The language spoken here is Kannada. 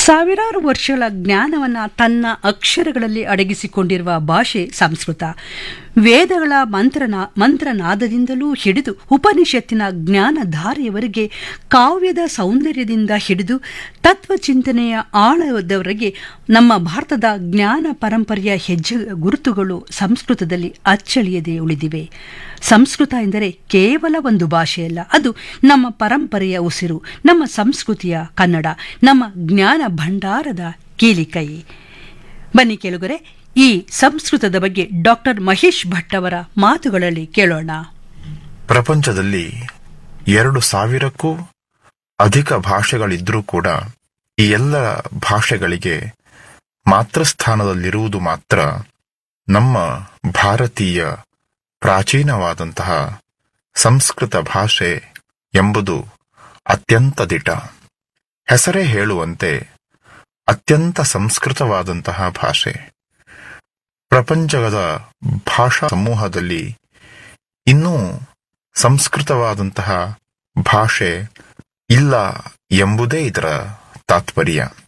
ಸಾವಿರಾರು ವರ್ಷಗಳ ಜ್ಞಾನವನ್ನು ತನ್ನ ಅಕ್ಷರಗಳಲ್ಲಿ ಅಡಗಿಸಿಕೊಂಡಿರುವ ಭಾಷೆ ಸಂಸ್ಕೃತ ವೇದಗಳ ಮಂತ್ರನ ಮಂತ್ರನಾದದಿಂದಲೂ ಹಿಡಿದು ಉಪನಿಷತ್ತಿನ ಜ್ಞಾನಧಾರೆಯವರೆಗೆ ಕಾವ್ಯದ ಸೌಂದರ್ಯದಿಂದ ಹಿಡಿದು ತತ್ವಚಿಂತನೆಯ ಆಳದವರೆಗೆ ನಮ್ಮ ಭಾರತದ ಜ್ಞಾನ ಪರಂಪರೆಯ ಹೆಜ್ಜೆ ಗುರುತುಗಳು ಸಂಸ್ಕೃತದಲ್ಲಿ ಅಚ್ಚಳಿಯದೆ ಉಳಿದಿವೆ ಸಂಸ್ಕೃತ ಎಂದರೆ ಕೇವಲ ಒಂದು ಭಾಷೆಯಲ್ಲ ಅದು ನಮ್ಮ ಪರಂಪರೆಯ ಉಸಿರು ನಮ್ಮ ಸಂಸ್ಕೃತಿಯ ಕನ್ನಡ ನಮ್ಮ ಜ್ಞಾನ ಭಂಡಾರದ ಕೀಲಿಕೈ ಬನ್ನಿ ಕೇಳುಗರೆ ಈ ಸಂಸ್ಕೃತದ ಬಗ್ಗೆ ಡಾಕ್ಟರ್ ಮಹೇಶ್ ಭಟ್ ಅವರ ಮಾತುಗಳಲ್ಲಿ ಕೇಳೋಣ ಪ್ರಪಂಚದಲ್ಲಿ ಎರಡು ಸಾವಿರಕ್ಕೂ ಅಧಿಕ ಭಾಷೆಗಳಿದ್ರೂ ಕೂಡ ಈ ಎಲ್ಲ ಭಾಷೆಗಳಿಗೆ ಮಾತೃಸ್ಥಾನದಲ್ಲಿರುವುದು ಮಾತ್ರ ನಮ್ಮ ಭಾರತೀಯ ಪ್ರಾಚೀನವಾದಂತಹ ಸಂಸ್ಕೃತ ಭಾಷೆ ಎಂಬುದು ಅತ್ಯಂತ ದಿಟ ಹೆಸರೇ ಹೇಳುವಂತೆ ಅತ್ಯಂತ ಸಂಸ್ಕೃತವಾದಂತಹ ಭಾಷೆ ಪ್ರಪಂಚದ ಭಾಷಾ ಸಮೂಹದಲ್ಲಿ ಇನ್ನೂ ಸಂಸ್ಕೃತವಾದಂತಹ ಭಾಷೆ ಇಲ್ಲ ಎಂಬುದೇ ಇದರ ತಾತ್ಪರ್ಯ